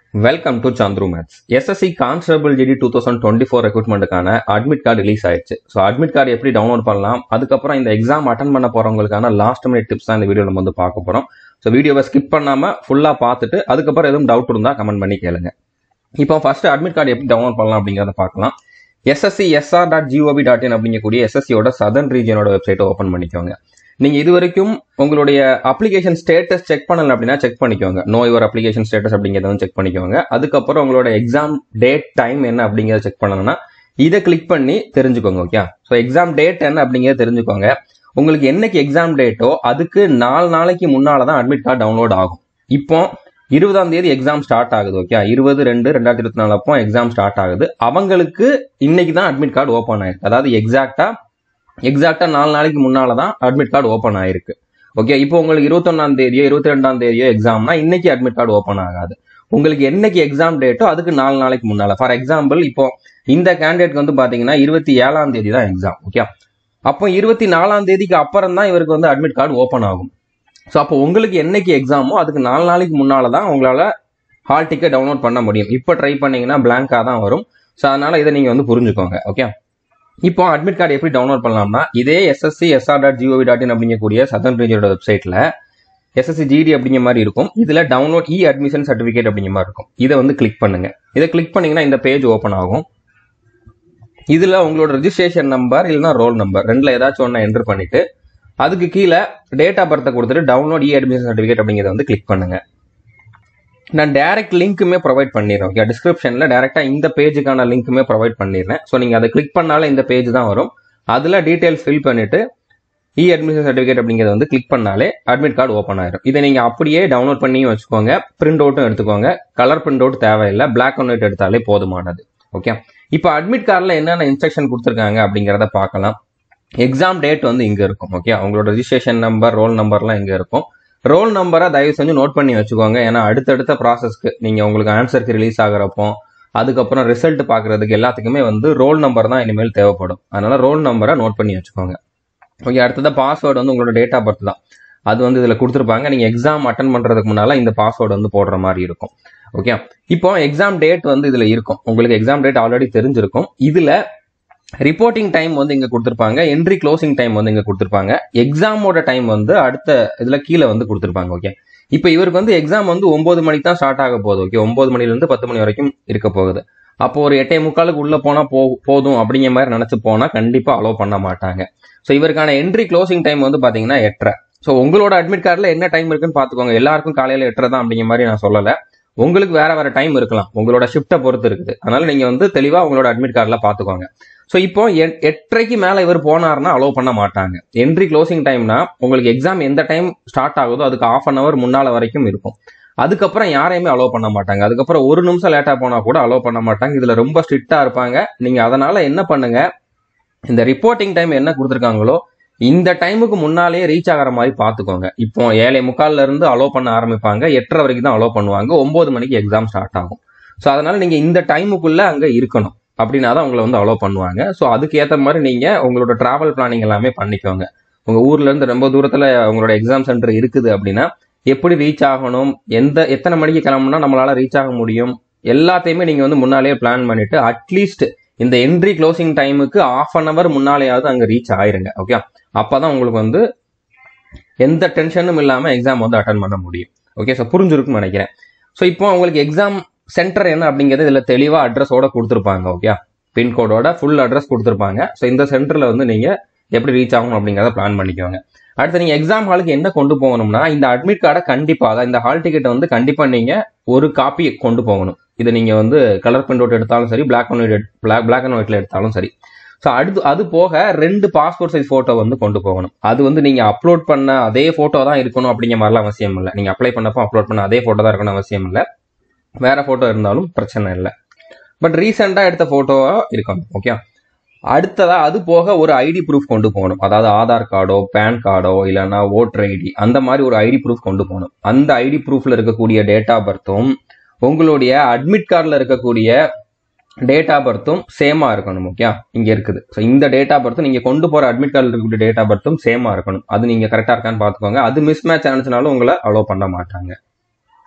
welcome to Chandru maths SSC constable GD two thousand twenty four ரெக்ரூட்மெண்ட்டுக்கான admit card release ஆயிடுச்சு so admit card எப்படி download பண்ணலாம் அதுக்கப்புறம் இந்த எக்ஸாம் அட்டன் பண்ண போறவங்களுக்கான லாஸ்ட் மினிட் டிப்ஸ் தான் இந்த வீடியோ நம்ம வந்து பார்க்க போறோம் ஸோ வீடியோவை ஸ்கிப் பண்ணாம ஃபுல்லா பார்த்துட்டு அதுக்கப்புறம் எதுவும் டவுட் இருந்தால் கமெண்ட் பண்ணி கேளுங்க இப்போ ஃபர்ஸ்ட் அட்மிட் கார்டு எப்படி டவுன்லோட் பண்ணலாம் அப்படிங்கிறத பார்க்கலாம் SSC SR dot gov dot in அப்படிங்கக்கூடிய எஸ்எஸ்சியோட சதர்ன் ரீஜனோட வெப்சைட்டை ஓப்பன் பண்ணிக்கோங்க நீங்க இது வரைக்கும் உங்களுடைய அப்ளிகேஷன் ஸ்டேட்டஸ் செக் பண்ணல அப்படின்னா செக் பண்ணிக்கோங்க நோ யுவர் அப்ளிகேஷன் ஸ்டேட்டஸ் அப்படிங்கிறத வந்து செக் பண்ணிக்கோங்க அதுக்கப்புறம் உங்களோட எக்ஸாம் டேட் டைம் என்ன அப்படிங்கிறத செக் பண்ணணும்னா இதை கிளிக் பண்ணி தெரிஞ்சுக்கோங்க ஓகே ஸோ எக்ஸாம் டேட் என்ன அப்படிங்கிறத தெரிஞ்சுக்கோங்க உங்களுக்கு என்னைக்கு எக்ஸாம் டேட்டோ அதுக்கு நாலு நாளைக்கு முன்னால தான் அட்மிட் கார்டு டவுன்லோட் ஆகும் இப்போ இருபதாம் தேதி எக்ஸாம் ஸ்டார்ட் ஆகுது ஓகே இருபது ரெண்டு ரெண்டாயிரத்தி இருபத்தி நாலு அப்போ எக்ஸாம் ஸ்டார்ட் ஆகுது அவங்களுக்கு இன்னைக்கு தான் அட்மிட் கார்டு ஓப்பன் ஆயிருக்கு அதாவது எக்ஸாக்டா எக்ஸாக்டா நாலு நாளைக்கு முன்னால தான் அட்மிட் கார்டு ஓப்பன் ஆயிருக்கு ஓகே இப்போ உங்களுக்கு இருபத்தொன்னாம் தேதியோ இருபத்தி ரெண்டாம் தேதியோ எக்ஸாம்னா இன்னைக்கு அட்மிட் கார்டு ஓப்பன் ஆகாது உங்களுக்கு என்னைக்கு எக்ஸாம் டேட்டோ அதுக்கு நாலு நாளைக்கு முன்னால ஃபார் எக்ஸாம்பிள் இப்போ இந்த கேண்டிடேட்க்கு வந்து பாத்தீங்கன்னா இருபத்தி ஏழாம் தேதி தான் எக்ஸாம் ஓகே அப்போ இருபத்தி நாலாம் தேதிக்கு அப்புறம் தான் இவருக்கு வந்து அட்மிட் கார்டு ஓப்பன் ஆகும் ஸோ அப்போ உங்களுக்கு என்னைக்கு எக்ஸாமோ அதுக்கு நாலு நாளைக்கு முன்னால தான் உங்களால ஹால் டிக்கெட் டவுன்லோட் பண்ண முடியும் இப்போ ட்ரை பண்ணீங்கன்னா பிளாங்கா தான் வரும் ஸோ அதனால இதை நீங்க வந்து புரிஞ்சுக்கோங்க ஓகே இப்போ அட்மிட் கார்டு எப்படி டவுன்லோட் பண்ணலாம்னா இதே SSC SR dot gov dot in அப்படிங்கக்கூடிய சதன் ரீஜனோட வெப்சைட்ல எஸ்எஸ்சி ஜிடி அப்படிங்கிற மாதிரி இருக்கும் இதுல டவுன்லோட் இ அட்மிஷன் சர்டிபிகேட் அப்படிங்கிற மாதிரி இருக்கும் இதை வந்து கிளிக் பண்ணுங்க இதை கிளிக் பண்ணீங்கன்னா இந்த பேஜ் ஓப்பன் ஆகும் இதுல உங்களோட ரெஜிஸ்ட்ரேஷன் நம்பர் இல்லைன்னா ரோல் நம்பர் ரெண்டுல ஏதாச்சும் ஒன்று என்டர் பண்ணிட்டு அதுக்கு கீழே டேட் ஆஃப் பர்த்தை கொடுத்துட்டு டவுன்லோட் இ அட்மிஷன் சர்டிபிகேட் அப்படிங்கிறத வந்து கிளிக் பண்ணுங்க நான் டைரக்ட் லிங்க்குமே ப்ரொவைட் பண்ணிடுறேன் ஓகே டிஸ்கிரிப்ஷன்ல டேரக்டா இந்த பேஜுக்கான லிங்க்குமே ப்ரொவைட் பண்ணிடுறேன் ஸோ நீங்க அதை கிளிக் பண்ணாலே இந்த பேஜ் தான் வரும் அதுல டீடைல்ஸ் ஃபில் பண்ணிட்டு இ அட்மிஷன் சர்டிஃபிகேட் அப்படிங்கிறத வந்து கிளிக் பண்ணாலே அட்மிட் கார்டு ஓப்பன் ஆயிரும் இதை நீங்க அப்படியே டவுன்லோட் பண்ணியும் வச்சுக்கோங்க பிரிண்ட் அவுட்டும் எடுத்துக்கோங்க கலர் பிரிண்ட் அவுட் தேவையில்லை பிளாக் அண்ட் ஒயிட் எடுத்தாலே போதுமானது ஓகே இப்போ அட்மிட் கார்டில் என்னென்ன இன்ஸ்ட்ரக்ஷன் கொடுத்துருக்காங்க அப்படிங்கிறத பார்க்கலாம் எக்ஸாம் டேட் வந்து இங்க இருக்கும் ஓகே உங்களோட ரெஜிஸ்ட்ரேஷன் நம்பர் ரோல் நம்பர்லாம் இங்க இருக்கும் ரோல் நம்பரை தயவு செஞ்சு நோட் பண்ணி வச்சுக்கோங்க ஏன்னா அடுத்தடுத்த ப்ராசஸ்க்கு நீங்க உங்களுக்கு ஆன்சருக்கு ரிலீஸ் ஆகிறப்போ அதுக்கப்புறம் ரிசல்ட் பாக்குறதுக்கு எல்லாத்துக்குமே வந்து ரோல் நம்பர் தான் இனிமேல் தேவைப்படும் அதனால ரோல் நம்பரை நோட் பண்ணி வச்சுக்கோங்க ஓகே அடுத்தது பாஸ்வேர்டு வந்து உங்களோட டேட் ஆஃப் பர்த் தான் அது வந்து இதுல கொடுத்துருப்பாங்க நீங்க எக்ஸாம் அட்டன் பண்றதுக்கு முன்னால இந்த பாஸ்வேர்டு வந்து போடுற மாதிரி இருக்கும் ஓகே இப்போ எக்ஸாம் டேட் வந்து இதுல இருக்கும் உங்களுக்கு எக்ஸாம் டேட் ஆல்ரெடி தெரிஞ்சிருக்கும் இதுல ரிப்போர்ட்டிங் டைம் வந்து இங்க கொடுத்துருப்பாங்க என்ட்ரி க்ளோசிங் டைம் வந்து இங்க கொடுத்துருப்பாங்க எக்ஸாமோட டைம் வந்து அடுத்த இதுல கீழே வந்து கொடுத்துருப்பாங்க ஓகே இப்போ இவருக்கு வந்து எக்ஸாம் வந்து ஒன்பது மணிக்கு தான் ஸ்டார்ட் ஆக போகுது ஓகே ஒன்பது மணில இருந்து பத்து மணி வரைக்கும் இருக்க போகுது அப்போ ஒரு எட்டே முக்காலுக்கு உள்ள போனா போ போதும் அப்படிங்கிற மாதிரி நினைச்சு போனா கண்டிப்பா அலோவ் பண்ண மாட்டாங்க ஸோ இவருக்கான என்ட்ரி க்ளோசிங் டைம் வந்து பாத்தீங்கன்னா எட்டரை ஸோ உங்களோட அட்மிட் கார்டில் என்ன டைம் இருக்குன்னு பாத்துக்கோங்க எல்லாருக்கும் காலையில எட்டரை தான் அப்படிங்கிற மாதிரி நான் சொல்லலை உங்களுக்கு வேற வேற டைம் இருக்கலாம் உங்களோட ஷிஃப்ட்டை பொறுத்து இருக்குது அதனால நீங்க வந்து தெளிவா உங்களோட அட்மிட் கார்டில் பாத்துக்கோங்க ஸோ இப்போ எட்டரைக்கு மேல இவர் போனார்னா அலோவ் பண்ண மாட்டாங்க என்ட்ரி க்ளோசிங் டைம்னா உங்களுக்கு எக்ஸாம் எந்த டைம் ஸ்டார்ட் ஆகுதோ அதுக்கு ஆஃப் அன் அவர் முன்னால வரைக்கும் இருக்கும் அதுக்கப்புறம் யாரையுமே அலோவ் பண்ண மாட்டாங்க அதுக்கப்புறம் ஒரு நிமிஷம் லேட்டா போனா கூட அலோவ் பண்ண மாட்டாங்க இதுல ரொம்ப ஸ்ட்ரிக்டா இருப்பாங்க நீங்க அதனால என்ன பண்ணுங்க இந்த ரிப்போர்ட்டிங் டைம் என்ன கொடுத்துருக்காங்களோ இந்த டைமுக்கு முன்னாலே ரீச் ஆகிற மாதிரி பாத்துக்கோங்க இப்போ ஏழை முக்கால்ல இருந்து அலோவ் பண்ண ஆரம்பிப்பாங்க எட்டரை வரைக்கும் தான் அலோவ் பண்ணுவாங்க ஒன்பது மணிக்கு எக்ஸாம் ஸ்டார்ட் ஆகும் ஸோ அதனால நீங்க இந்த டைமுக்குள்ள அங்க இருக்கணும் அப்படின்னா தான் உங்களை வந்து அலோவ் பண்ணுவாங்க ஸோ அதுக்கு ஏற்ற மாதிரி நீங்க உங்களோட டிராவல் பிளானிங் எல்லாமே பண்ணிக்கோங்க உங்க ஊர்ல இருந்து ரொம்ப தூரத்துல உங்களோட எக்ஸாம் சென்டர் இருக்குது அப்படின்னா எப்படி ரீச் ஆகணும் எந்த எத்தனை மணிக்கு கிளம்புனா நம்மளால ரீச் ஆக முடியும் எல்லாத்தையுமே நீங்க வந்து முன்னாலேயே பிளான் பண்ணிட்டு அட்லீஸ்ட் இந்த என்ட்ரி க்ளோசிங் டைமுக்கு ஆஃப் அன் அவர் முன்னாலேயாவது அங்க ரீச் ஆயிருங்க ஓகே அப்பதான் உங்களுக்கு வந்து எந்த டென்ஷனும் இல்லாம எக்ஸாம் வந்து அட்டன் பண்ண முடியும் ஓகே ஸோ புரிஞ்சிருக்குன்னு நினைக்கிறேன் ஸோ இப்போ உங்களுக்கு எக்ஸாம் சென்டர் என்ன அப்படிங்கிறது இதுல தெளிவா அட்ரஸோட கொடுத்துருப்பாங்க ஓகே பின்கோடோட ஃபுல் அட்ரஸ் கொடுத்துருப்பாங்க ஸோ இந்த சென்டர்ல வந்து நீங்க எப்படி ரீச் ஆகணும் அப்படிங்கிறத பிளான் பண்ணிக்கோங்க அடுத்து நீங்க எக்ஸாம் ஹாலுக்கு என்ன கொண்டு போகணும்னா இந்த அட்மிட் கார்டை கண்டிப்பா அதான் இந்த ஹால் டிக்கெட்டை வந்து கண்டிப்பா நீங்க ஒரு காப்பி கொண்டு போகணும் இதை நீங்க வந்து கலர் பிரிண்ட் அவுட் எடுத்தாலும் சரி black and white black black and ஒயிட்ல எடுத்தாலும் சரி ஸோ அடுத்து அது போக ரெண்டு பாஸ்போர்ட் சைஸ் போட்டோ வந்து கொண்டு போகணும் அது வந்து நீங்க அப்லோட் பண்ண அதே போட்டோ தான் இருக்கணும் அப்படிங்கிற மாதிரிலாம் அவசியம் இல்லை நீங்க அப்ளை பண்ணப்போ அப்லோட் பண்ண அதே போட்டோ தான் இருக்கணும் அவசியம் இல்லை வேற போட்டோ இருந்தாலும் பிரச்சனை இல்லை பட் ரீசெண்டா எடுத்த போட்டோவா இருக்கணும் ஓகே அடுத்ததா அது போக ஒரு ஐடி ப்ரூஃப் கொண்டு போகணும் அதாவது ஆதார் கார்டோ பேன் கார்டோ இல்லைன்னா ஓட்டர் ஐடி அந்த மாதிரி ஒரு ஐடி ப்ரூஃப் கொண்டு போகணும் அந்த ஐடி ப்ரூஃப்ல இருக்கக்கூடிய டேட் ஆஃப் பர்த்தும் உங்களுடைய அட்மிட் கார்டில் இருக்கக்கூடிய டேட் ஆஃப் பர்த்தும் சேமா இருக்கணும் ஓகே இங்க இருக்குது ஸோ இந்த டேட் ஆஃப் பர்த் நீங்க கொண்டு போற அட்மிட் கார்டில் இருக்கக்கூடிய டேட் ஆஃப் பர்த்தும் சேமா இருக்கணும் அது நீங்க கரெக்டா இருக்கான்னு பாத்துக்கோங்க அது மிஸ் மேட்ச் ஆனிச்சுனாலும் உங்களை அலோவ் பண்ண மாட்டாங்க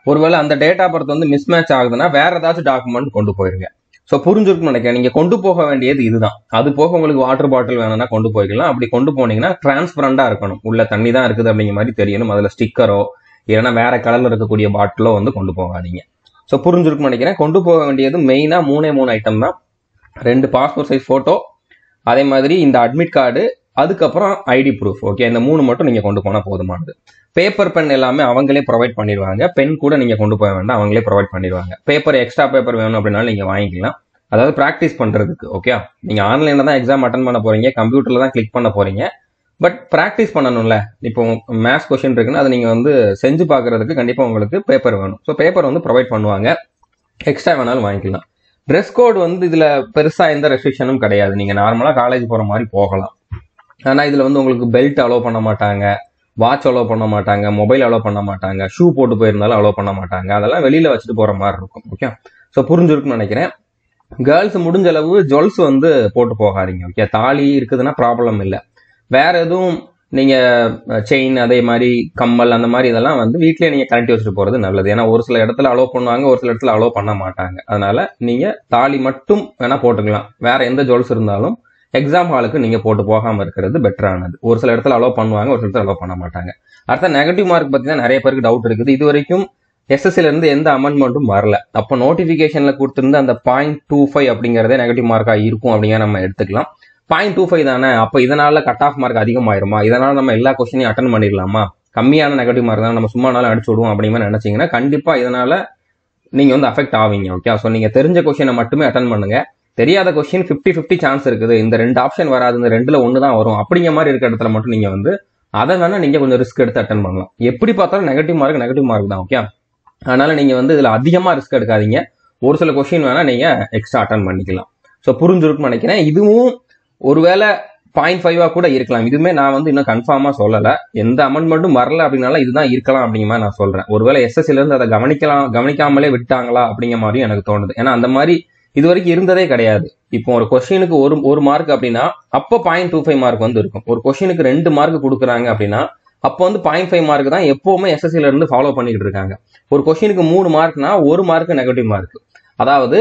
ஒருவேளை அந்த டேட்டா பர்த் வந்து மிஸ் மேட்ச் ஆகுதுன்னா வேற ஏதாச்சும் டாக்குமெண்ட் கொண்டு போயிருங்க ஸோ புரிஞ்சிருக்கும்னு நினைக்கிறேன் நீங்க கொண்டு போக வேண்டியது இதுதான் அது போக உங்களுக்கு வாட்டர் பாட்டில் வேணும்னா கொண்டு போய்க்கலாம் அப்படி கொண்டு போனீங்கன்னா டிரான்ஸ்பரண்டா இருக்கணும் உள்ள தண்ணி தான் இருக்குது அப்படிங்கிற மாதிரி தெரியணும் அதுல ஸ்டிக்கரோ இல்லைன்னா வேற கலர்ல இருக்கக்கூடிய பாட்டிலோ வந்து கொண்டு போகாதீங்க ஸோ புரிஞ்சிருக்கும்னு நினைக்கிறேன் கொண்டு போக வேண்டியது மெயினா மூணே மூணு ஐட்டம் தான் ரெண்டு பாஸ்போர்ட் சைஸ் போட்டோ அதே மாதிரி இந்த அட்மிட் கார்டு அதுக்கப்புறம் ஐடி ப்ரூஃப் ஓகே இந்த மூணு மட்டும் நீங்க கொண்டு போனா போதுமானது பேப்பர் பென் எல்லாமே அவங்களே ப்ரொவைட் பண்ணிடுவாங்க பென் கூட நீங்க கொண்டு போக வேண்டாம் அவங்களே ப்ரொவைட் பண்ணிடுவாங்க பேப்பர் எக்ஸ்ட்ரா பேப்பர் வேணும் அப்படின்னாலும் நீங்க வாங்கிக்கலாம் அதாவது ப்ராக்டிஸ் பண்றதுக்கு ஓகே நீங்க ஆன்லைன்ல தான் எக்ஸாம் அட்டன் பண்ண போறீங்க கம்ப்யூட்டர்ல தான் கிளிக் பண்ண போறீங்க பட் ப்ராக்டிஸ் பண்ணணும்ல இப்போ மேத்ஸ் கொஸ்டின் இருக்குன்னா அதை நீங்க வந்து செஞ்சு பார்க்கறதுக்கு கண்டிப்பா உங்களுக்கு பேப்பர் வேணும் ஸோ பேப்பர் வந்து ப்ரொவைட் பண்ணுவாங்க எக்ஸ்ட்ரா வேணாலும் வாங்கிக்கலாம் ட்ரெஸ் கோட் வந்து இதுல பெருசா எந்த ரெஸ்ட்ரிக்ஷனும் கிடையாது நீங்க நார்மலா காலேஜ் போற மாதிரி போகலாம் ஆனா இதுல வந்து உங்களுக்கு பெல்ட் அலோவ் பண்ண மாட்டாங்க வாட்ச் அலோவ் பண்ண மாட்டாங்க மொபைல் அலோவ் பண்ண மாட்டாங்க ஷூ போட்டு போயிருந்தாலும் அலோவ் பண்ண மாட்டாங்க அதெல்லாம் வெளியில வச்சுட்டு போற மாதிரி இருக்கும் ஓகே ஸோ புரிஞ்சிருக்குன்னு நினைக்கிறேன் கேர்ள்ஸ் முடிஞ்ச அளவு ஜுவல்ஸ் வந்து போட்டு போகாதீங்க ஓகே தாலி இருக்குதுன்னா ப்ராப்ளம் இல்லை வேற எதுவும் நீங்க செயின் அதே மாதிரி கம்மல் அந்த மாதிரி இதெல்லாம் வந்து வீட்லயே நீங்க கழட்டி வச்சுட்டு போறது நல்லது ஏன்னா ஒரு சில இடத்துல அலோவ் பண்ணுவாங்க ஒரு சில இடத்துல அலோவ் பண்ண மாட்டாங்க அதனால நீங்க தாலி மட்டும் வேணா போட்டுக்கலாம் வேற எந்த ஜுவல்ஸ் இருந்தாலும் எக்ஸாம் ஹாலுக்கு நீங்க போட்டு போகாம இருக்கிறது பெட்டரானது ஒரு சில இடத்துல அலோவ் பண்ணுவாங்க ஒரு சில இடத்துல அலோவ் பண்ண மாட்டாங்க அடுத்த நெகட்டிவ் மார்க் பத்தி தான் நிறைய பேருக்கு டவுட் இருக்குது இது வரைக்கும் எஸ்எஸ்சில இருந்து எந்த அமெண்ட்மெண்ட்டும் வரல அப்போ நோட்டிபிகேஷன்ல கொடுத்திருந்த அந்த பாயிண்ட் டூ ஃபைவ் அப்படிங்கறதே நெகட்டிவ் மார்க்கா இருக்கும் அப்படிங்கிற நம்ம எடுத்துக்கலாம் பாயிண்ட் டூ ஃபைவ் தானே அப்போ இதனால கட் ஆஃப் மார்க் அதிகமாயிருமா இதனால நம்ம எல்லா கொஸ்டினையும் அட்டன் பண்ணிடலாமா கம்மியான நெகட்டிவ் மார்க் தான் நம்ம சும்மானாலும் அடிச்சு விடுவோம் அப்படிங்கிற மாதிரி நினைச்சீங்கன்னா கண்டிப்பா இதனால நீங்க வந்து அஃபெக்ட் ஆவீங்க ஓகே ஸோ நீங்க தெரிஞ்ச கொஸ்டினை மட்டுமே அட்டன் பண்ணுங்க தெரியாத கொஸ்டின் ஃபிஃப்டி ஃபிஃப்டி சான்ஸ் இருக்குது இந்த ரெண்டு ஆப்ஷன் வராது இந்த ரெண்டுல ஒன்று தான் வரும் அப்படிங்கிற மாதிரி இருக்க இடத்துல மட்டும் நீங்க வந்து அதை வேணா நீங்க கொஞ்சம் ரிஸ்க் எடுத்து அட்டன் பண்ணலாம் எப்படி பார்த்தாலும் நெகட்டிவ் மார்க் நெகட்டிவ் மார்க் தான் ஓகே அதனால நீங்க வந்து இதுல அதிகமா ரிஸ்க் எடுக்காதீங்க ஒரு சில கொஸ்டின் வேணா நீங்க எக்ஸ்ட்ரா அட்டன் பண்ணிக்கலாம் ஸோ புரிஞ்சிருக்குன்னு நினைக்கிறேன் இதுவும் ஒருவேளை பாயிண்ட் ஃபைவா கூட இருக்கலாம் இதுவுமே நான் வந்து இன்னும் கன்ஃபார்மா சொல்லல எந்த அமெண்ட்மெண்ட்டும் வரல அப்படின்னால இதுதான் இருக்கலாம் அப்படிங்கிற மாதிரி நான் சொல்றேன் ஒருவேளை எஸ்எஸ்சில இருந்து அதை கவனிக்கலாம் கவனிக்காமலே விட்டாங்களா அப்படிங்கிற மாதிரியும் எனக்கு தோணுது ஏன்னா அந்த மாதிரி இது வரைக்கும் இருந்ததே கிடையாது இப்போ ஒரு கொஸ்டினுக்கு ஒரு ஒரு மார்க் அப்படின்னா அப்போ பாயிண்ட் டூ ஃபைவ் மார்க் வந்து இருக்கும் ஒரு கொஸ்டினுக்கு ரெண்டு மார்க் கொடுக்குறாங்க அப்படின்னா அப்போ வந்து பாயிண்ட் ஃபைவ் மார்க் தான் எப்பவுமே எஸ்எஸ்சில இருந்து ஃபாலோ பண்ணிட்டு இருக்காங்க ஒரு கொஸ்டினுக்கு மூணு மார்க்னா ஒரு மார்க் நெகட்டிவ் மார்க் அதாவது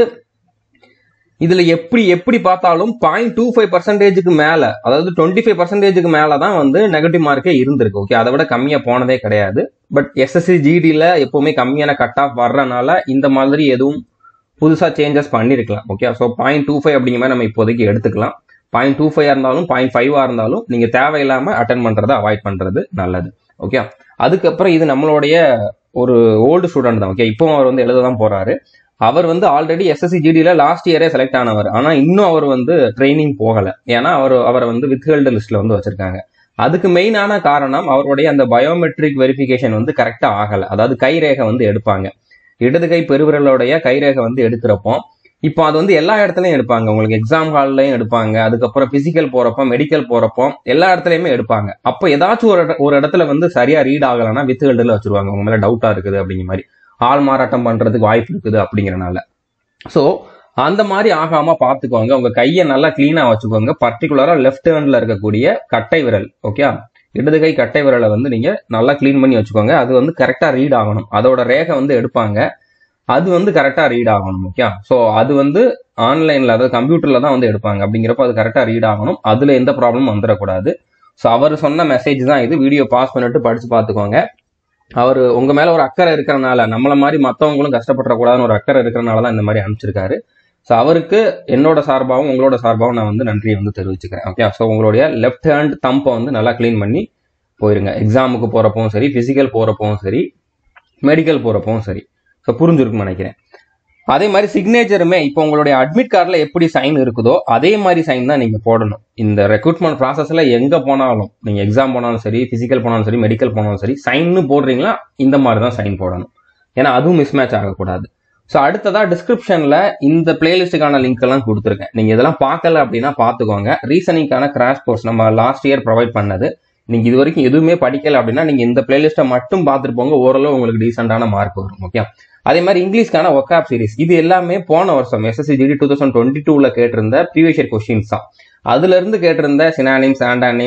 இதுல எப்படி எப்படி பார்த்தாலும் பாயிண்ட் டூ ஃபைவ் பர்சன்டேஜுக்கு மேல அதாவது டுவெண்ட்டி ஃபைவ் பர்சன்டேஜுக்கு மேல தான் வந்து நெகட்டிவ் மார்க்கே இருந்திருக்கு ஓகே அதை விட கம்மியா போனதே கிடையாது பட் எஸ்எஸ்சி ஜிடில எப்பவுமே கம்மியான கட் ஆஃப் வர்றனால இந்த மாதிரி எதுவும் புதுசா சேஞ்சஸ் பண்ணிருக்கலாம் okay so point two five அப்படிங்கிற மாதிரி நம்ம இப்போதைக்கு எடுத்துக்கலாம் பாயிண்ட் டூ ஃபைவ் இருந்தாலும் பாயிண்ட் ஃபைவா இருந்தாலும் நீங்க தேவையில்லாம அட்டன் பண்றதை அவாய்ட் பண்றது நல்லது ஓகே அதுக்கப்புறம் இது நம்மளுடைய ஒரு ஓல்டு ஸ்டூடெண்ட் தான் ஓகே இப்போ அவர் வந்து எழுத தான் போறாரு அவர் வந்து ஆல்ரெடி எஸ்எஸ்சி ஜிடியில லாஸ்ட் இயரே செலக்ட் ஆனவர் ஆனா இன்னும் அவர் வந்து ட்ரைனிங் போகல ஏன்னா அவர் அவரை வந்து வித்ஹெல்டு லிஸ்ட்ல வந்து வச்சிருக்காங்க அதுக்கு மெயினான காரணம் அவருடைய அந்த பயோமெட்ரிக் வெரிஃபிகேஷன் வந்து கரெக்டா ஆகல அதாவது கைரேகை வந்து எடுப்பாங்க இடது கை பெருவிரலுடைய கைரேகை வந்து எடுக்கிறப்போ இப்போ அது வந்து எல்லா இடத்துலயும் எடுப்பாங்க உங்களுக்கு எக்ஸாம் ஹால்லையும் எடுப்பாங்க அதுக்கப்புறம் பிசிக்கல் போறப்போ மெடிக்கல் போறப்போ எல்லா இடத்துலயுமே எடுப்பாங்க அப்போ ஏதாச்சும் ஒரு இட- ஒரு இடத்துல வந்து சரியா ரீட் ஆகலைன்னா வித் ஹெல்டில் வச்சிருவாங்க உங்க மேல டவுட்டா இருக்குது அப்படிங்கிற மாதிரி ஆள் மாறாட்டம் பண்றதுக்கு வாய்ப்பு இருக்குது அப்படிங்கறனால ஸோ அந்த மாதிரி ஆகாம பாத்துக்கோங்க உங்க கையை நல்லா கிளீனா வச்சுக்கோங்க பர்டிகுலரா லெஃப்ட் ஹேண்ட்ல இருக்கக்கூடிய கட்டை விரல் ஓகே இடது கை கட்டை விரலை வந்து நீங்க நல்லா க்ளீன் பண்ணி வச்சுக்கோங்க அது வந்து கரெக்டா ரீட் ஆகணும் அதோட ரேகை வந்து எடுப்பாங்க அது வந்து கரெக்டா ரீட் ஆகணும் ஓகே ஸோ அது வந்து ஆன்லைன்ல அதாவது கம்ப்யூட்டர்ல தான் வந்து எடுப்பாங்க அப்படிங்கிறப்ப அது கரெக்டா ரீட் ஆகணும் அதுல எந்த ப்ராப்ளமும் வந்துடக்கூடாது ஸோ அவர் சொன்ன மெசேஜ் தான் இது வீடியோ பாஸ் பண்ணிட்டு படிச்சு பார்த்துக்கோங்க அவர் உங்க மேல ஒரு அக்கறை இருக்கிறனால நம்மள மாதிரி மத்தவங்களும் கஷ்டப்படக்கூடாதுன்னு ஒரு அக்கறை இருக்கிறனால தான் இந்த மாதிரி அனுப்பிச்சிருக்காரு ஸோ அவருக்கு என்னோட சார்பாகவும் உங்களோட சார்பாகவும் நான் வந்து நன்றியை வந்து தெரிவிச்சுக்கிறேன் ஓகே ஸோ உங்களுடைய லெஃப்ட் ஹேண்ட் தம்பை வந்து நல்லா க்ளீன் பண்ணி போயிருங்க எக்ஸாமுக்கு போறப்பவும் சரி பிசிக்கல் போறப்பவும் சரி மெடிக்கல் போறப்பவும் சரி ஸோ புரிஞ்சிருக்குன்னு நினைக்கிறேன் அதே மாதிரி சிக்னேச்சருமே இப்போ உங்களுடைய அட்மிட் கார்டில் எப்படி சைன் இருக்குதோ அதே மாதிரி சைன் தான் நீங்க போடணும் இந்த ரெக்ரூட்மெண்ட் ப்ராசஸ்ல எங்க போனாலும் நீங்க எக்ஸாம் போனாலும் சரி பிசிக்கல் போனாலும் சரி மெடிக்கல் போனாலும் சரி சைன்னு போடுறீங்களா இந்த மாதிரி தான் சைன் போடணும் ஏன்னா அதுவும் மிஸ் மேட்ச் ஆகக்கூடாது ஸோ அடுத்ததா டிஸ்கிரிப்ஷன்ல இந்த பிளேலிஸ்ட்டுக்கான லிங்க் எல்லாம் கொடுத்துருக்கேன் நீங்க இதெல்லாம் பார்க்கல அப்படின்னா பார்த்துக்கோங்க ரீசனிங்கான கிராஷ் கோர்ஸ் நம்ம லாஸ்ட் இயர் ப்ரொவைட் பண்ணது நீங்க இது வரைக்கும் எதுவுமே படிக்கல அப்படின்னா நீங்க இந்த பிளேலிஸ்ட்டை மட்டும் பார்த்துட்டு போங்க ஓரளவு உங்களுக்கு டீசென்டான மார்க் வரும் ஓகே அதே மாதிரி இங்கிலீஷ்க்கான ஒக்காப் சீரிஸ் இது எல்லாமே போன வருஷம் SSC GD two thousand twenty டூல கேட்டிருந்த ப்ரீவியஸ் இயர் கொஸ்டின்ஸ் தான் அதுல இருந்து கேட்டிருந்த synonyms antonyms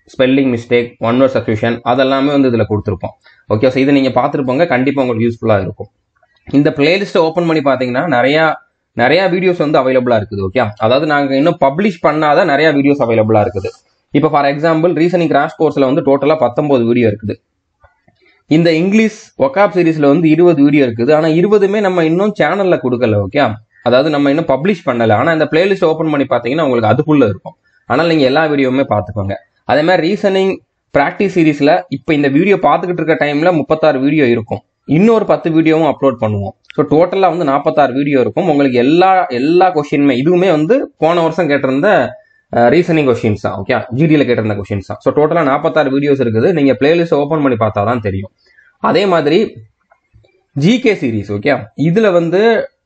spelling mistake one word substitution அதெல்லாமே வந்து இதில் கொடுத்துருப்போம் ஓகே ஸோ இதை நீங்கள் பார்த்துருப்போங்க கண்டிப்பாக உங்களுக்கு யூஸ்ஃபுல்லாக இருக்கும் இந்த பிளேலிஸ்ட்டை ஓப்பன் பண்ணி பார்த்தீங்கன்னா நிறையா நிறையா வீடியோஸ் வந்து அவைலபிளாக இருக்குது ஓகே அதாவது நாங்கள் இன்னும் பப்ளிஷ் பண்ணாத நிறையா வீடியோஸ் அவைலபிளாக இருக்குது இப்போ ஃபார் எக்ஸாம்பிள் ரீசனிங் கிராஷ் கோர்ஸில் வந்து டோட்டலாக பத்தொம்போது வீடியோ இருக்குது இந்த இங்கிலீஷ் ஒகாப் சீரீஸ்ல வந்து இருபது வீடியோ இருக்குது ஆனால் இருபதுமே நம்ம இன்னும் சேனல்ல கொடுக்கல ஓகே அதாவது நம்ம இன்னும் பப்ளிஷ் பண்ணல ஆனால் இந்த பிளேலிஸ்ட் ஓப்பன் பண்ணி பார்த்தீங்கன்னா உங்களுக்கு அதுக்குள்ள இருக்கும் ஆனால் நீங்கள் எல்லா வீடியோவுமே பார்த்துக்கோங்க அதே மாதிரி ரீசனிங் ப்ராக்டிஸ் சீரீஸ்ல இப்போ இந்த வீடியோ பார்த்துக்கிட்டு இருக்க டைம்ல முப்பத்தாறு வீடியோ இருக்கும் இன்னொரு பத்து வீடியோவும் அப்லோட் பண்ணுவோம் ஸோ டோட்டலாக வந்து நாற்பத்தாறு வீடியோ இருக்கும் உங்களுக்கு எல்லா எல்லா கொஷினுமே இதுவுமே வந்து போன வருஷம் கேட்டிருந்த ரீசனிங் கொஷின்ஸ் தான் ஓகே ஜிடியில் கேட்டிருந்த கொஷின்ஸ் தான் ஸோ டோட்டலாக நாற்பத்தாறு வீடியோஸ் இருக்குது நீங்கள் பிளேலிஸ்ட் ஓப்பன் பண்ணி பார்த்தா தான் தெரியும் அதே மாதிரி ஜிகே சீரீஸ் ஓகே இதில் வந்து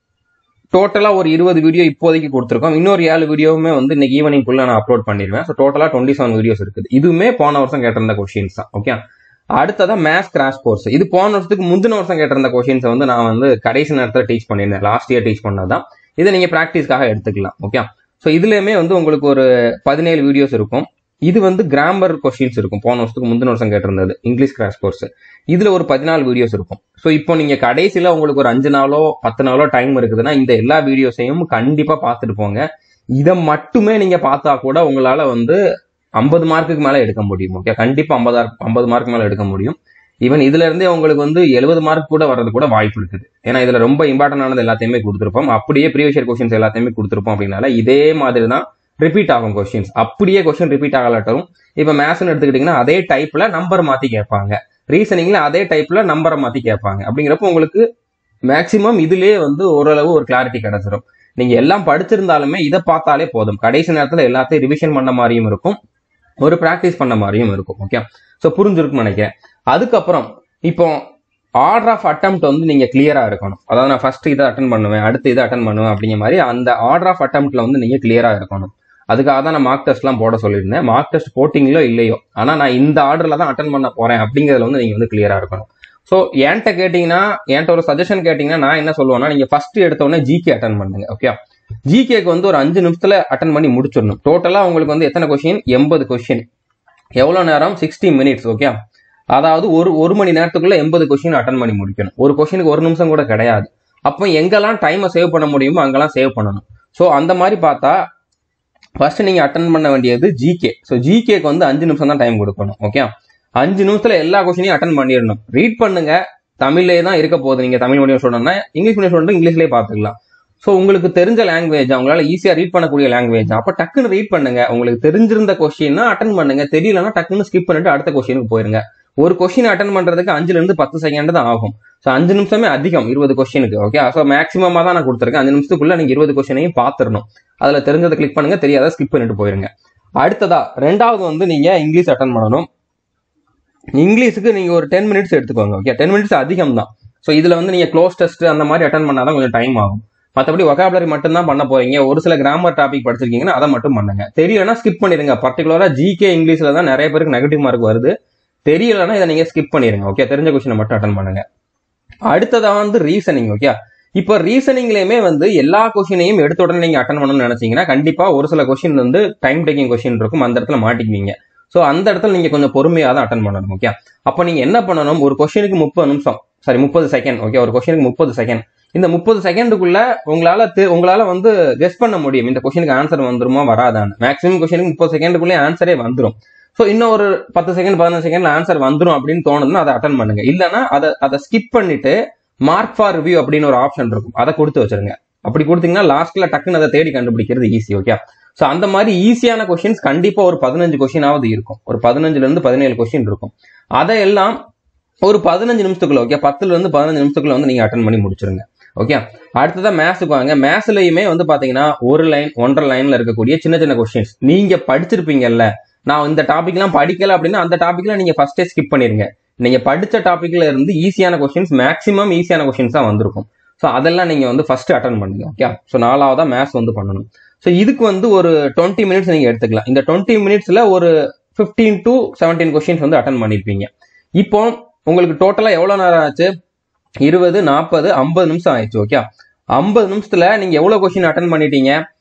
டோட்டலாக ஒரு இருபது வீடியோ இப்போதைக்கு கொடுத்துருக்கோம் இன்னொரு ஏழு வீடியோவுமே வந்து இன்னைக்கு ஈவினிங்குள்ள நான் அப்லோட் பண்ணிடுவேன் ஸோ டோட்டலாக டுவெண்ட்டி செவன் வீடியோஸ் இருக்குது இதுவுமே போன வருஷம் கேட்டிருந்த கொஷின்ஸ் தான் ஓகே அடுத்ததான் மேத்ஸ் கிராஷ் கோர்ஸ் இது போன வருஷத்துக்கு முந்தின வருஷம் கேட்டிருந்த கொஷின்ஸை வந்து நான் வந்து கடைசி நேரத்தில் டீச் பண்ணியிருந்தேன் லாஸ்ட் இயர் டீச் பண்ணதான் இதை நீங்கள் ப்ராக்டிஸ்க்காக எடுத்துக்கலாம் ஓகே ஸோ இதுலேயுமே வந்து உங்களுக்கு ஒரு பதினேழு வீடியோஸ் இருக்கும் இது வந்து கிராமர் கொஸ்டின்ஸ் இருக்கும் போன வருஷத்துக்கு முந்தின வருஷம் கேட்டிருந்தது இங்கிலீஷ் கிராஷ் கோர்ஸ் இதுல ஒரு பதினாலு வீடியோஸ் இருக்கும் ஸோ இப்போ நீங்க கடைசியில உங்களுக்கு ஒரு அஞ்சு நாளோ பத்து நாளோ டைம் இருக்குதுன்னா இந்த எல்லா வீடியோஸையும் கண்டிப்பா பார்த்துட்டு போங்க இதை மட்டுமே நீங்க பார்த்தா கூட உங்களால வந்து ஐம்பது மார்க்குக்கு மேல எடுக்க முடியும் ஓகே கண்டிப்பா ஐம்பது ஐம்பது மார்க் மேல எடுக்க முடியும் ஈவன் இதுல இருந்தே உங்களுக்கு வந்து எழுபது மார்க் கூட வர்றது கூட வாய்ப்பு இருக்குது ஏன்னா இதுல ரொம்ப இம்பார்ட்டன்ட் ஆனது எல்லாத்தையுமே கொடுத்துருப்போம் அப்படியே ப்ரீவியஸ் இயர் கொஸ்டின்ஸ் எல்லாத்தையுமே கொடுத்துருப்போம் அப்படின்னால இதே மாதிரி தான் ரிப்பீட் ஆகும் கொஸ்டின்ஸ் அப்படியே கொஸ்டின் ரிப்பீட் ஆகலாட்டும் இப்போ மேத்ஸ்னு எடுத்துக்கிட்டிங்கன்னா அதே டைப்ல நம்பர் மாத்தி கேட்பாங்க ரீசனிங்ல அதே டைப்ல நம்பரை மாத்தி கேட்பாங்க அப்படிங்கிறப்ப உங்களுக்கு மேக்சிமம் இதுலயே வந்து ஓரளவு ஒரு கிளாரிட்டி கிடைச்சிரும் நீங்க எல்லாம் படிச்சிருந்தாலுமே இதை பார்த்தாலே போதும் கடைசி நேரத்துல எல்லாத்தையும் ரிவிஷன் பண்ண மாதிரியும் இருக்கும் ஒரு ப்ராக்டிஸ் பண்ண மாதிரியும் இருக்கும் ஓகே ஸோ புரிஞ்சிருக்கும்னு நினைக்கிறேன் அதுக்கப்புறம் இப்போ ஆர்டர் ஆஃப் அட்டம் வந்து நீங்க கிளியரா இருக்கணும் அதாவது நான் ஃபர்ஸ்ட் இதை அட்டன் பண்ணுவேன் அடுத்து இதை அட்டன் பண்ணுவேன் அப்படிங்கிற மாதிரி அந்த ஆர்டர் ஆஃப் அட்டம்ப்ட்ல வந்து நீங்க கிளியரா இருக்கணும் அதுக்காக தான் நான் மார்க் டெஸ்ட்லாம் போட சொல்லியிருந்தேன் மார்க் டெஸ்ட் போட்டிங்களோ இல்லையோ ஆனால் நான் இந்த ஆர்டரில் தான் அட்டன் பண்ண போறேன் அப்படிங்கிறதுல வந்து நீங்கள் வந்து கிளியரா இருக்கணும் ஸோ என்கிட்ட கேட்டிங்கன்னா என்கிட்ட ஒரு சஜஷன் கேட்டிங்கன்னா நான் என்ன சொல்லுவேன்னா நீங்கள் ஃபர்ஸ்ட் எடுத்தோடனே ஜிகே அட்டன் பண்ணுங்க ஓகே ஜிகேக்கு வந்து ஒரு அஞ்சு நிமிஷத்துல அட்டன் பண்ணி முடிச்சிடணும் டோட்டலாக உங்களுக்கு வந்து எத்தனை கொஸ்டின் எண்பது கொஸ்டின் எவ்வளோ நேரம் சிக்ஸ்டி மினிட்ஸ் ஓகே அதாவது ஒரு ஒரு மணி நேரத்துக்குள்ள எண்பது கொஸ்டின் அட்டன் பண்ணி முடிக்கணும் ஒரு கொஸ்டினுக்கு ஒரு நிமிஷம் கூட கிடையாது அப்போ எங்கெல்லாம் டைமை சேவ் பண்ண முடியுமோ அங்கெல்லாம் சேவ் பண்ணணும் ஸோ அந்த மாதிரி பார்த்தா ஃபர்ஸ்ட் நீங்க அட்டன் பண்ண வேண்டியது ஜிகே ஸோ ஜிகேக்கு வந்து அஞ்சு நிமிஷம் தான் டைம் கொடுக்கணும் ஓகே அஞ்சு நிமிஷத்துல எல்லா கொஸ்டினையும் அட்டன் பண்ணிடணும் ரீட் பண்ணுங்க தமிழ்லேயே தான் இருக்க போகுது நீங்க தமிழ் மீடியம் ஸ்டூடெண்ட்னா இங்கிலீஷ் மீடியம் ஸ்டூடெண்ட் இங்கிலீஷ்லேயே பார்த்துக்கலாம் ஸோ உங்களுக்கு தெரிஞ்ச லாங்குவேஜ் உங்களால ஈஸியா ரீட் பண்ணக்கூடிய லாங்குவேஜ் அப்போ டக்குன்னு ரீட் பண்ணுங்க உங்களுக்கு தெரிஞ்சிருந்த கொஸ்டின்னா அட்டன் பண்ணுங்க தெரியலன்னா டக்குன்னு ஸ்கிப் பண்ணிட்டு அடுத்த கொஸ்டினுக்கு போயிருங்க ஒரு கொஸ்டின் அட்டன் பண்றதுக்கு அஞ்சுல இருந்து பத்து செகண்ட் தான் ஆகும் ஸோ அஞ்சு நிமிஷமே அதிகம் இருபது கொஸ்டினுக்கு ஓகே ஸோ மேக்ஸிமமா தான் நான் கொடுத்துருக்கேன் அஞ்சு நிமிஷத்துக்குள்ள நீங்க இருபது கொஸ்டினையும் பார்த்துடணும் அதுல தெரிஞ்சதை கிளிக் பண்ணுங்க தெரியாத ஸ்கிப் பண்ணிட்டு போயிருங்க அடுத்ததா ரெண்டாவது வந்து நீங்க இங்கிலீஷ் அட்டன் பண்ணணும் இங்கிலீஷுக்கு நீங்க ஒரு டென் மினிட்ஸ் எடுத்துக்கோங்க ஓகே டென் மினிட்ஸ் அதிகம் தான் ஸோ இதுல வந்து நீங்க க்ளோஸ் டெஸ்ட் அந்த மாதிரி அட்டன் பண்ணாதான் கொஞ்சம் டைம் ஆகும் மற்றபடி ஒகாபுலரி மட்டும் தான் பண்ண போறீங்க ஒரு சில கிராமர் டாபிக் படிச்சிருக்கீங்கன்னா அதை மட்டும் பண்ணுங்க தெரியலன்னா ஸ்கிப் பண்ணிடுங்க பர்டிகுலரா ஜிகே இங்கிலீஷ்ல தான் நிறைய பேருக்கு நெகட்டிவ் மார்க் வருது தெரியலன்னா இதை நீங்க ஸ்கிப் பண்ணிடுங்க ஓகே தெரிஞ்ச கொஸ்டினை மட்டும் அட்டன் பண்ணுங்க அடுத்ததா வந்து ரீசனிங் ஓகே இப்போ ரீசனிங்லயுமே வந்து எல்லா கொஸ்டினையும் எடுத்த உடனே நீங்க அட்டன் பண்ணணும்னு நினைச்சீங்கன்னா கண்டிப்பா ஒரு சில கொஸ்டின் வந்து டைம் டேக்கிங் கொஸ்டின் இருக்கும் அந்த இடத்துல மாட்டிக்குவீங்க ஸோ அந்த இடத்துல நீங்க கொஞ்சம் பொறுமையாக தான் அட்டன் பண்ணணும் ஓகே அப்போ நீங்க என்ன பண்ணணும் ஒரு கொஸ்டினுக்கு முப்பது நிமிஷம் சாரி முப்பது செகண்ட் ஓகே ஒரு கொஸ்டினுக்கு முப்பது செகண்ட் இந்த முப்பது செகண்டுக்குள்ள உங்களால தெ- உங்களால வந்து கெஸ் பண்ண முடியும் இந்த கொஸ்டினுக்கு ஆன்சர் வந்துருமா வராதான்னு மேக்ஸிமம் கொஸ்டினுக்கு முப்பது செகண்டுக்குள்ளே ஆன்சரே வந்துரும் ஸோ இன்னும் ஒரு பத்து செகண்ட் பதினஞ்சு செகண்ட்ல ஆன்சர் வந்துரும் அப்படின்னு தோணுதுன்னா அதை அட்டன் பண்ணுங்க இல்லைன்னா அதை அதை ஸ்கிப் பண்ணிட்டு மார்க் ஃபார் ரிவ்யூ அப்படின்னு ஒரு ஆப்ஷன் இருக்கும் அதை கொடுத்து வச்சிருங்க அப்படி கொடுத்தீங்கன்னா லாஸ்ட்ல டக்குன்னு அதை தேடி கண்டுபிடிக்கிறது ஈஸி ஓகே ஸோ அந்த மாதிரி ஈஸியான கொஸ்டின்ஸ் கண்டிப்பா ஒரு பதினஞ்சு கொஸ்டினாவது இருக்கும் ஒரு பதினஞ்சுல இருந்து பதினேழு கொஸ்டின் இருக்கும் அதையெல்லாம் ஒரு பதினஞ்சு நிமிஷத்துக்குள்ள ஓகே பத்துல இருந்து பதினஞ்சு நிமிஷத்துக்குள்ள வந்து நீங்க அட்டன் பண்ணி முடிச்சிருங்க ஓகே அடுத்ததா மேத்ஸுக்கு வாங்க மேத்ஸ்லயுமே வந்து பாத்தீங்கன்னா ஒரு லைன் ஒன்றரை லைன்ல இருக்கக்கூடிய சின்ன சின்ன கொஸ்டின்ஸ் நீங்க படிச்சிருப்பீங்கல்ல நான் இந்த டாபிக்லாம் படிக்கல அப்படின்னா அந்த டாபிக்ல நீங்க ஃபர்ஸ்டே ஸ்கிப் பண்ணிருங்க நீங்க படிச்ச டாபிக்ல இருந்து ஈஸியான கொஸ்டின்ஸ் மேக்ஸிமம் ஈஸியான கொஸ்டின்ஸ் தான் வந்திருக்கும் ஸோ அதெல்லாம் நீங்க வந்து ஃபர்ஸ்ட் அட்டன் பண்ணுங்க ஓகே ஸோ நாலாவதா மேத்ஸ் வந்து பண்ணணும் ஸோ இதுக்கு வந்து ஒரு டுவெண்ட்டி மினிட்ஸ் நீங்க எடுத்துக்கலாம் இந்த டுவெண்ட்டி மினிட்ஸ்ல ஒரு ஃபிஃப்டீன் டு செவன்டீன் கொஸ்டின்ஸ் வந்து அட்டன் பண்ணிருப்பீங்க இப்போ உங்களுக்கு டோட்டலா எவ்வளவு நேரம் ஆச்சு இருபது நாற்பது ஐம்பது நிமிஷம் ஆயிடுச்சு ஓகே ஐம்பது நிமிஷத்துல நீங்க எவ்வளவு கொஸ்டின் அட்டன் பண்ணிட்டீங்க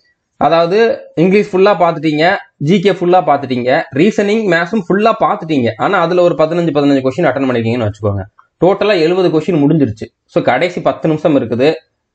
அதாவது இங்கிலீஷ் ஃபுல்லா பார்த்துட்டீங்க ஜிகே ஃபுல்லா பார்த்துட்டீங்க ரீசனிங் மேத்ஸும் ஃபுல்லா பார்த்துட்டீங்க ஆனா அதுல ஒரு பதினஞ்சு பதினஞ்சு கொஸ்டின் அட்டன் பண்ணிருக்கீங்கன்னு வச்சுக்கோங்க டோட்டலா எழுபது கொஸ்டின் முடிஞ்சிருச்சு ஸோ கடைசி பத்து நிமிஷம் இருக்குது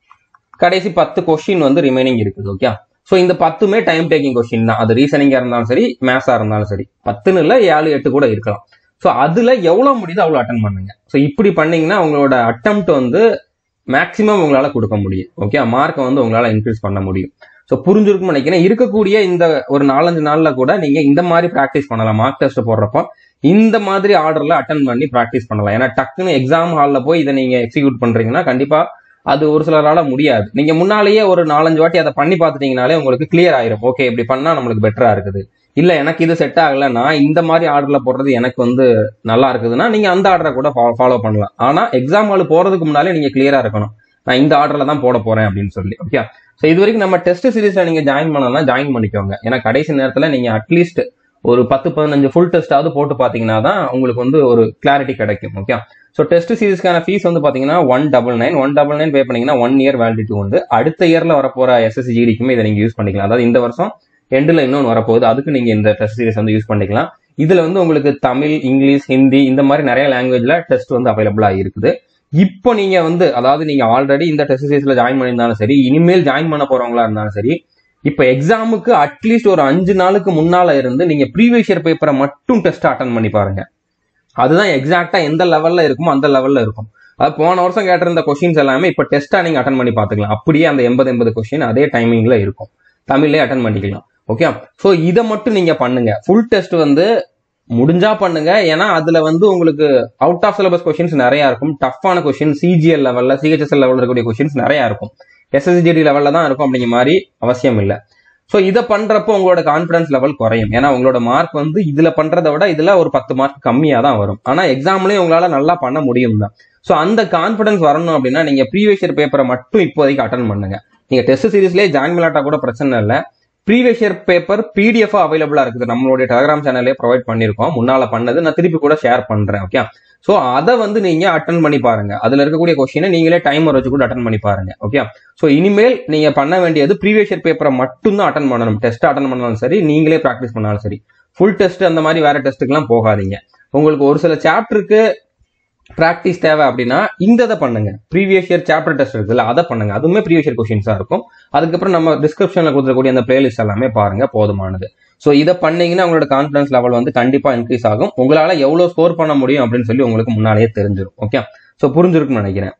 கடைசி பத்து கொஸ்டின் வந்து ரிமைனிங் இருக்குது ஓகே ஸோ இந்த பத்துமே டைம் டேக்கிங் கொஸ்டின் தான் அது ரீசனிங்கா இருந்தாலும் சரி மேத்ஸா இருந்தாலும் சரி பத்துன்னு இல்லை ஏழு எட்டு கூட இருக்கலாம் ஸோ அதுல எவ்வளவு முடியுதோ அவ்வளோ அட்டன் பண்ணுங்க ஸோ இப்படி பண்ணீங்கன்னா உங்களோட அட்டம்ப்ட் வந்து மேக்ஸிமம் உங்களால கொடுக்க முடியும் ஓகே மார்க்கை வந்து உங்களால இன்க்ரீஸ் பண்ண முடியும் ஸோ புரிஞ்சிருக்கும்னு நினைக்கிறேன் இருக்கக்கூடிய இந்த ஒரு நாலஞ்சு நாள்ல கூட நீங்க இந்த மாதிரி ப்ராக்டிஸ் பண்ணலாம் மார்க் டெஸ்ட் போடுறப்போ இந்த மாதிரி ஆர்டர்ல அட்டன் பண்ணி ப்ராக்டிஸ் பண்ணலாம் ஏன்னா டக்குன்னு எக்ஸாம் ஹாலில் போய் இதை நீங்க எக்ஸிக்யூட் பண்றீங்கன்னா கண்டிப்பா அது ஒரு சிலரால முடியாது நீங்க முன்னாலேயே ஒரு நாலஞ்சு வாட்டி அதை பண்ணி பார்த்துட்டீங்கனாலே உங்களுக்கு கிளியர் ஆயிரும் ஓகே இப்படி பண்ணா நம்மளுக்கு பெட்டரா இருக்குது இல்ல எனக்கு இது செட் ஆகல நான் இந்த மாதிரி ஆர்டர்ல போடுறது எனக்கு வந்து நல்லா இருக்குதுன்னா நீங்க அந்த ஆர்டரை கூட ஃபாலோ பண்ணலாம் ஆனா எக்ஸாம் ஹால் போறதுக்கு முன்னாலே நீங்க கிளியரா இருக்கணும் நான் இந்த ஆர்டர்ல தான் போட போறேன் அப்படின்னு சொல்லி ஓகே ஸோ இது வரைக்கும் நம்ம டெஸ்ட் சீரீஸ்ல நீங்க ஜாயின் பண்ணலாம் ஜாயின் பண்ணிக்கோங்க ஏன்னா கடைசி நேரத்துல நீங்க அட்லீஸ்ட் ஒரு பத்து பதினஞ்சு ஃபுல் டெஸ்டாவது போட்டு பாத்தீங்கன்னா தான் உங்களுக்கு வந்து ஒரு கிளாரிட்டி கிடைக்கும் ஓகே ஸோ டெஸ்ட் சீரிஸ்க்கான ஃபீஸ் வந்து பாத்தீங்கன்னா one double nine one double nine pay பண்ணீங்கன்னா ஒன் இயர் வேலிடிட்டி உண்டு அடுத்த இயர்ல வரப்போற எஸ்எஸ்சி ஜிடிக்குமே இதை நீங்க யூஸ் பண்ணிக்கலாம் அதாவது இந்த வருஷம் எண்டில் இன்னொன்று வரப்போகுது அதுக்கு நீங்க இந்த டெஸ்ட் சீரிஸ் வந்து யூஸ் பண்ணிக்கலாம் இதுல வந்து உங்களுக்கு தமிழ் இங்கிலீஷ் ஹிந்தி இந்த மாதிரி நிறைய லாங்குவேஜ்ல டெஸ்ட் வந்து அவைலபிளா இருக்குது இப்போ நீங்க வந்து அதாவது நீங்க ஆல்ரெடி இந்த டெஸ்ட் சீரிஸ்ல ஜாயின் பண்ணியிருந்தாலும் சரி இனிமேல் ஜாயின் பண்ண போறவங்களா இருந்தாலும் சரி இப்போ எக்ஸாமுக்கு அட்லீஸ்ட் ஒரு அஞ்சு நாளுக்கு முன்னால இருந்து நீங்க ப்ரீவியஸ் இயர் பேப்பரை மட்டும் டெஸ்ட் அட்டன் பண்ணி பாருங்க அதுதான் எக்ஸாக்டா எந்த லெவல்ல இருக்குமோ அந்த லெவல்ல இருக்கும் அது போன வருஷம் கேட்டிருந்த கொஸ்டின்ஸ் எல்லாமே இப்போ டெஸ்டா நீங்க அட்டன் பண்ணி பாத்துக்கலாம் அப்படியே அந்த எண்பது எண்பது கொஸ்டின் அதே டைமிங்ல இருக்கும் தமிழ்லேயே அட்டன் பண்ணிக்கலாம் ஓகே ஸோ இதை மட்டும் நீங்க பண்ணுங்க ஃபுல் டெஸ்ட் வந்து முடிஞ்சா பண்ணுங்க ஏன்னா அதுல வந்து உங்களுக்கு அவுட் ஆஃப் சிலபஸ் கொஸ்டின்ஸ் நிறைய இருக்கும் டஃப்பான கொஸ்டின் சிஜிஎல் லெவல்ல சிஹெச்எஸ்எல் லெவலில் இருக்கக்கூடிய கொஸ்டின்ஸ் நிறைய இருக்கும் எஸ்எஸ்ஜிடி லெவல்ல தான் இருக்கும் அப்படிங்கிற மாதிரி அவசியம் இல்லை ஸோ இதை பண்றப்போ உங்களோட கான்ஃபிடன்ஸ் லெவல் குறையும் ஏன்னா உங்களோட மார்க் வந்து இதுல பண்றதை விட இதுல ஒரு பத்து மார்க் கம்மியா தான் வரும் ஆனா எக்ஸாம்லயும் உங்களால நல்லா பண்ண முடியும் தான் ஸோ அந்த கான்ஃபிடன்ஸ் வரணும் அப்படின்னா நீங்க ப்ரீவியஸ் இயர் பேப்பரை மட்டும் இப்போதைக்கு அட்டன் பண்ணுங்க நீங்க டெஸ்ட் சீரிஸ்லேயே ஜாயின் பண்ணாட்டா கூட பிரச்சனை இல்லை ப்ரீவியஸ் இயர் பேப்பர் பிடிஎஃப் அவைலபிளா இருக்குது நம்மளுடைய டெலிகிராம் சேனல்லே ப்ரொவைட் பண்ணிருக்கோம் முன்னால பண்ணது நான் திருப்பி கூட ஷேர் பண்றேன் ஓகே ஸோ அதை வந்து நீங்க அட்டன் பண்ணி பாருங்க அதுல இருக்கக்கூடிய கொஸ்டினை நீங்களே டைமர் வச்சு கூட அட்டன் பண்ணி பாருங்க ஓகே ஸோ இனிமேல் நீங்க பண்ண வேண்டியது ப்ரீவியஸ் இயர் பேப்பரை மட்டும் தான் அட்டன் பண்ணணும் டெஸ்ட் அட்டன் பண்ணாலும் சரி நீங்களே ப்ராக்டிஸ் பண்ணாலும் சரி ஃபுல் டெஸ்ட் அந்த மாதிரி வேற டெஸ்ட்டுக்கெல்லாம் போகாதீங்க உங்களுக்கு ஒரு சில சாப்டருக்கு ப்ராக்டிஸ் தேவை அப்படின்னா இந்த இதை பண்ணுங்க ப்ரீவியஸ் இயர் சாப்டர் டெஸ்ட் இருக்குல்ல அதை பண்ணுங்க அதுவுமே ப்ரீவியஸ் இயர் கொஸ்டின்ஸா இருக்கும் அதுக்கப்புறம் நம்ம டிஸ்கிரிப்ஷன்ல கொடுத்துருக்கூடிய அந்த பிளேலிஸ்ட் எல்லாமே பாருங்க போதுமானது ஸோ இதை பண்ணீங்கன்னா உங்களோட கான்ஃபிடன்ஸ் லெவல் வந்து கண்டிப்பா இன்க்ரீஸ் ஆகும் உங்களால எவ்வளவு ஸ்கோர் பண்ண முடியும் அப்படின்னு சொல்லி உங்களுக்கு முன்னாலேயே தெரிஞ்சிடும் ஓகே ஸோ புரிஞ்சிருக்குன்னு நினைக்கிறேன்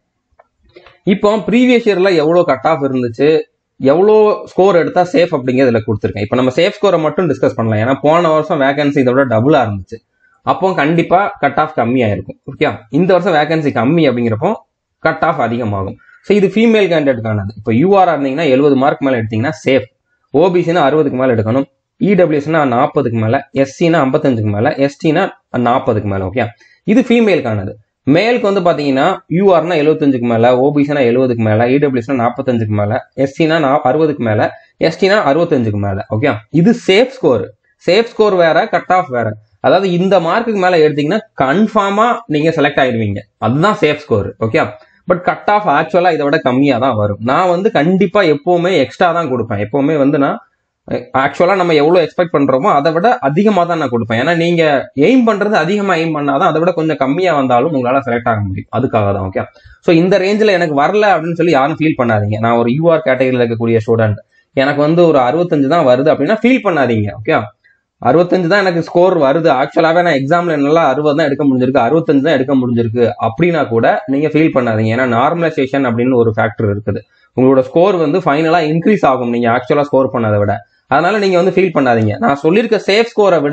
இப்போ ப்ரீவியஸ் இயர்ல எவ்வளவு கட் ஆஃப் இருந்துச்சு எவ்வளோ ஸ்கோர் எடுத்தா சேஃப் அப்படிங்கிறதுல கொடுத்துருக்கேன் இப்போ நம்ம சேஃப் ஸ்கோரை மட்டும் டிஸ்கஸ் பண்ணலாம் ஏன்னா போன வருஷம் வேகன்சி இதை விட டபுளா இருந்துச்சு அப்போ கண்டிப்பா கட் ஆஃப் கம்மியாயிருக்கும் ஓகே இந்த வருஷம் வேகன்சி கம்மி அப்படிங்கிறப்போ கட் ஆஃப் அதிகமாகும் ஸோ இது ஃபீமேல் கேண்டிடேட்கானது இப்போ யூஆர் இருந்தீங்கன்னா எழுபது மார்க் மேலே எடுத்தீங்கன்னா சேஃப் ஓபிசினா அறுபதுக்கு மேலே எடுக்கணும் இடபிள்யூஸ்னா நாற்பதுக்கு மேலே எஸ்சினா ஐம்பத்தஞ்சுக்கு மேலே எஸ்டினா நாற்பதுக்கு மேலே ஓகே இது ஃபீமேலுக்கானது மேலுக்கு வந்து பார்த்தீங்கன்னா யூஆர்னா எழுபத்தஞ்சுக்கு மேலே ஓபிசினா எழுபதுக்கு மேலே இடபிள்யூஸ்னா நாற்பத்தஞ்சுக்கு மேலே எஸ்சினா அறுபதுக்கு மேலே எஸ்டினா அறுபத்தஞ்சுக்கு மேலே ஓகே இது சேஃப் ஸ்கோர் சேஃப் ஸ்கோர் வேற கட் ஆஃப் வேற அதாவது இந்த மார்க்குக்கு மேல எடுத்தீங்கன்னா கன்ஃபார்மா நீங்க செலக்ட் ஆயிடுவீங்க அதுதான் safe score okay but cut off ஆக்சுவலா இதை விட கம்மியா தான் வரும் நான் வந்து கண்டிப்பா எப்பவுமே எக்ஸ்ட்ரா தான் கொடுப்பேன் எப்பவுமே வந்து நான் ஆக்சுவலா நம்ம எவ்வளவு எக்ஸ்பெக்ட் பண்றோமோ அதை விட அதிகமா தான் நான் கொடுப்பேன் ஏன்னா நீங்க எய்ம் பண்றது அதிகமா எய்ம் பண்ணாதான் அதை விட கொஞ்சம் கம்மியா வந்தாலும் உங்களால செலக்ட் ஆக முடியும் அதுக்காக தான் ஓகே ஸோ இந்த ரேஞ்சில் எனக்கு வரல அப்படின்னு சொல்லி யாரும் ஃபீல் பண்ணாதீங்க நான் ஒரு யூஆர் கேட்டகரியில் இருக்கக்கூடிய ஸ்டூடெண்ட் எனக்கு வந்து ஒரு அறுபத்தஞ்சு தான் வருது அப்படின்னா ஃபீல் பண்ணாதீங்க ஓகே அறுபத்தஞ்சு தான் எனக்கு ஸ்கோர் வருது ஆக்சுவலாவே நான் எக்ஸாம்ல என்னால அறுபது தான் எடுக்க முடிஞ்சிருக்கு அறுபத்தஞ்சு தான் எடுக்க முடிஞ்சிருக்கு அப்படின்னா கூட நீங்க ஃபீல் பண்ணாதீங்க ஏன்னா நார்மலைசேஷன் அப்படின்னு ஒரு ஃபேக்டர் இருக்குது உங்களோட ஸ்கோர் வந்து ஃபைனலா இன்க்ரீஸ் ஆகும் நீங்க ஆக்சுவலா ஸ்கோர் பண்ணதை விட அதனால நீங்க வந்து ஃபீல் பண்ணாதீங்க நான் சொல்லியிருக்க சேஃப் ஸ்கோரை விட